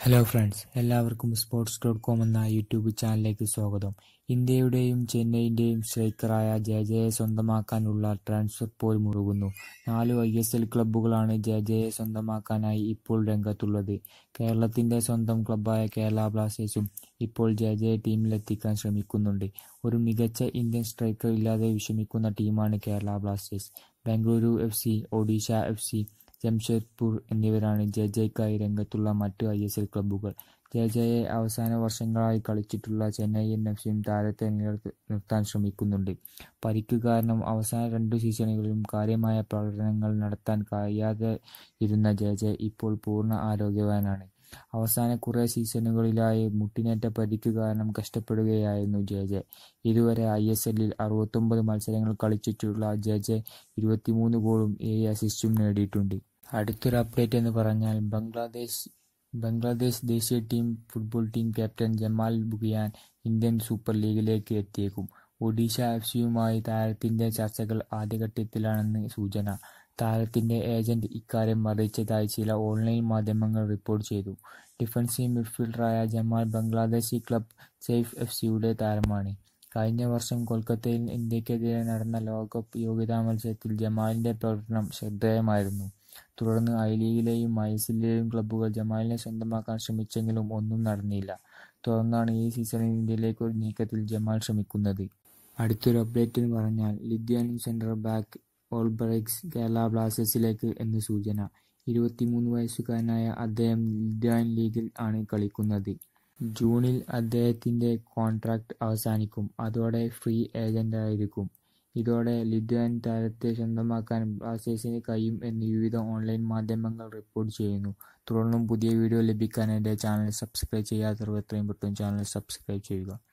hello friends എല്ലാവർക്കും sports dot com എന്ന YouTube ചാനലിലേക്ക് സ്വാഗതം ഇന്ത്യയുടെയും ചെന്നൈയിന്റെയും സ്ട്രൈക്കറായ ജെ ജെയെ സ്വന്തമാക്കാനുള്ള ട്രാൻസ്ഫർ പോൽ മുറുകുന്നു നാലു ഐ എസ് എൽ ക്ലബ്ബുകളാണ് ജെ ജെയെ സ്വന്തമാക്കാനായി ഇപ്പോൾ രംഗത്തുള്ളത് കേരളത്തിന്റെ സ്വന്തം ക്ലബ്ബായ കേരള ബ്ലാസ്റ്റേഴ്സും ഇപ്പോൾ ജെ ജെയെ ടീമിലെത്തിക്കാൻ ശ്രമിക്കുന്നുണ്ട് ഒരു മികച്ച ഇന്ത്യൻ സ്ട്രൈക്കർ ഇല്ലാതെ വിഷമിക്കുന്ന ടീമാണ് Kerala Blasters Bengaluru F C Odisha F C Jamshedpur എന്നിവരാണ് ജെ ജെയ്ക്കായി രംഗത്തുള്ള മറ്റ് ഐ എസ് എൽ ക്ലബ്ബുകൾ ജെ ജെയെ അവസാന വർഷങ്ങളായി കളിച്ചിട്ടുള്ള ചെന്നൈയിൻ എഫ് സിയും താരത്തെ നിലനിർത്താൻ ശ്രമിക്കുന്നുണ്ട് പരിക്ക് കാരണം അവസാന രണ്ടു സീസണുകളിലും കാര്യമായ പ്രകടനങ്ങൾ നടത്താൻ കഴിയാതെ ഇരുന്ന ജെ ജെ ഇപ്പോൾ പൂർണ്ണ ആരോഗ്യവാനാണ് അവസാന കുറേ സീസണുകളിലായി മുട്ടിനേറ്റ പരിക്ക് കാരണം കഷ്ടപ്പെടുകയായിരുന്നു ജെ ജെ ഇതുവരെ ഐ എസ് എല്ലിൽ അറുപത്തൊമ്പത് മത്സരങ്ങൾ കളിച്ചിട്ടുള്ള ജെ ജെ ഇരുപത്തിമൂന്ന് ഗോളും ഏഴ് അസിസ്റ്റും നേടിയിട്ടുണ്ട് അടുത്തൊരു അപ്ഡേറ്റ് എന്ന് പറഞ്ഞാൽ ബംഗ്ലാദേശ് ബംഗ്ലാദേശ് ദേശീയ team football team captain Jamal ബുഗിയാൻ ഇന്ത്യൻ സൂപ്പർ ലീഗിലേക്ക് എത്തിയേക്കും ഒഡീഷ എഫ് സിയുമായി താരത്തിന്റെ ചർച്ചകൾ ആദ്യഘട്ടത്തിലാണെന്ന് സൂചന താരത്തിന്റെ ഏജന്റ് ഇക്കാര്യം അറിയിച്ചതായി ചില ഓൺലൈൻ മാധ്യമങ്ങൾ റിപ്പോർട്ട് ചെയ്തു ഡിഫൻസീവ് മിഡ്ഫീൽഡറായ ജമാൽ ബംഗ്ലാദേശി ക്ലബ് സെയ്ഫ് എഫ് സിയുടെ താരമാണ് കഴിഞ്ഞ വർഷം കൊൽക്കത്തയിൽ ഇന്ത്യക്കെതിരെ നടന്ന ലോകകപ്പ് യോഗ്യതാ മത്സരത്തിൽ ജമാലിന്റെ പ്രകടനം ശ്രദ്ധേയമായിരുന്നു തുടർന്ന് ഐ ലീഗിലെയും ഐ എസ് എല്ലിലെയും ക്ലബ്ബുകൾ ജമാലിനെ സ്വന്തമാക്കാൻ ശ്രമിച്ചെങ്കിലും ഒന്നും നടന്നില്ല തുടർന്നാണ് ഈ സീസണിൽ ഇന്ത്യയിലേക്ക് ഒരു നീക്കത്തിൽ ജമാൽ ശ്രമിക്കുന്നത് അടുത്തൊരു അപ്ഡേറ്റ് എന്ന് പറഞ്ഞാൽ ലിത്വാനിയൻ സെന്റർ ബാക്ക് ഓൾബ്രൈക്സ് കേരള ബ്ലാസ്റ്റേഴ്സിലേക്ക് എന്ന് സൂചന ഇരുപത്തിമൂന്ന് വയസ്സുകാരനായ അദ്ദേഹം ലിത്വാൻ ലീഗിൽ ആണ് കളിക്കുന്നത് ജൂണിൽ അദ്ദേഹത്തിന്റെ കോൺട്രാക്ട് അവസാനിക്കും അതോടെ ഫ്രീ ഏജന്റായിരിക്കും ഇതോടെ ലിത്വാൻ താരത്തെ സ്വന്തമാക്കാൻ ബ്ലാസ്റ്റേഴ്സിന് കഴിയും എന്ന് വിവിധ ഓൺലൈൻ മാധ്യമങ്ങൾ റിപ്പോർട്ട് ചെയ്യുന്നു തുടർന്നും പുതിയ വീഡിയോ ലഭിക്കാൻ എൻ്റെ ചാനൽ സബ്സ്ക്രൈബ് ചെയ്യാത്തവർ എത്രയും പെട്ടെന്ന് ചാനൽ സബ്സ്ക്രൈബ് ചെയ്യുക